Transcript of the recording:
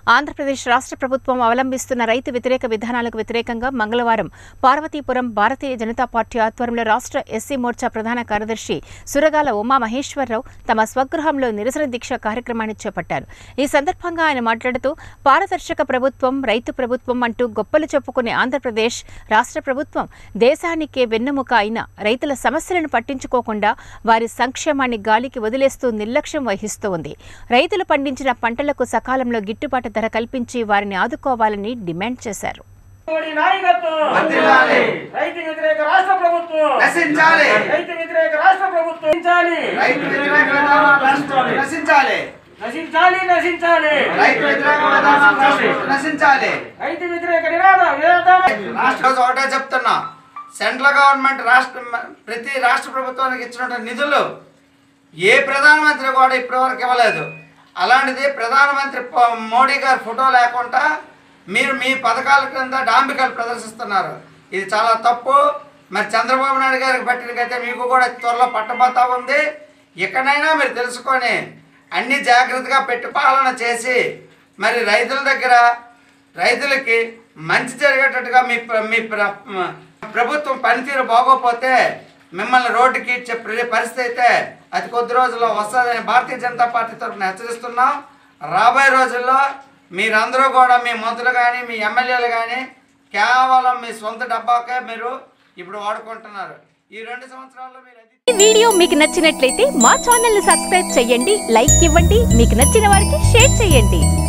ఆంధ్రప్రదేశ్ రాష్ట్ర ప్రభుత్వం అవలంబిస్తున్న రైతు వ్యతిరేక విధానాలకు వ్యతిరేకంగా మంగళవారం పార్వతీపురం భారతీయ జనతా పార్టీ ఆధ్వర్యంలో రాష్ట్ర ఎస్సీ మోర్చా ప్రధాన కార్యదర్శి సురగాల ఉమా మహేశ్వరరావు తమ స్వగృహంలో నిరసన దీక్ష కార్యక్రమాన్ని చేపట్టారు ఈ సందర్భంగా ఆయన మాట్లాడుతూ పారదర్శక ప్రభుత్వం రైతు ప్రభుత్వం అంటూ గొప్పలు చెప్పుకునే ఆంధ్రప్రదేశ్ రాష్ట్ర ప్రభుత్వం దేశానికే వెన్నెముక అయిన రైతుల సమస్యలను పట్టించుకోకుండా వారి సంక్షేమాన్ని గాలికి వదిలేస్తూ నిర్లక్ష్యం వహిస్తూ ఉంది రైతులు పండించిన పంటలకు సకాలంలో గిట్టుబాటు ధర కల్పించి వారిని ఆదుకోవాలని డిమాండ్ చేశారు మోడీ నాయకత్వం వర్ధిల్లాలి. రైతు వ్యతిరేక రాష్ట్ర ప్రభుత్వం నశించాలి. రైతు వ్యతిరేక రాష్ట్ర ప్రభుత్వం నశించాలి రైతు వ్యతిరేక విధానాలు నశించాలి. నశించాలి నశించాలి నశించాలి రైతు వ్యతిరేక విధానాలు నశించాలి. నశించాలి రైతు వ్యతిరేక నినాద విధానం రాష్ట్ర ఒకటే చెప్తున్నా సెంట్రల్ గవర్నమెంట్ రాష్ట్ర ప్రతి రాష్ట్ర ప్రభుత్వానికి ఇచ్చినటువంటి నిధులు ఏ ప్రధానమంత్రి కూడా ఇప్పటివరకు ఇవ్వలేదు అలాంటిది ప్రధానమంత్రి ప- మోడీ గారి ఫోటో లేకుండా మీరు మీ పథకాల కింద డాంబికలు ప్రదర్శిస్తున్నారు ఇది చాలా తప్పు మరి చంద్రబాబు నాయుడు గారికి పట్టినకైతే మీకు కూడా త్వరలో పట్టబోతా ఉంది ఎక్కడైనా మీరు తెలుసుకొని అన్ని జాగ్రత్తగా పెట్టి పాలన చేసి మరి రైతుల దగ్గర రైతులకి మంచి జరిగేటట్టుగా మీ ప్ర- మీ ప్ర- మ- ప్రభుత్వం పనితీరు బాగోపోతే మిమ్మల్ని రోడ్డుకి ఇచ్చే ప్ర- పరిస్థితి అయితే అతి కొద్ది రోజుల్లో వస్తుందని భారతీయ జనతా పార్టీ తరఫున హెచ్చరిస్తున్నాం రాబోయే రోజుల్లో మీరందరూ కూడా మీ మంత్రులు కానీ మీ ఎమ్మెల్యేలు కానీ కేవలం మీ సొంత డబ్బాకే మీరు ఇప్పుడు వాడుకుంటున్నారు ఈ రెండు సంవత్సరాల్లో మీరు అది ఈ వీడియో మీకు నచ్చినట్లయితే మా ఛానల్ ని సబ్స్క్రైబ్ చేయండి లైక్ ఇవ్వండి మీకు నచ్చిన వారికి షేర్ చేయండి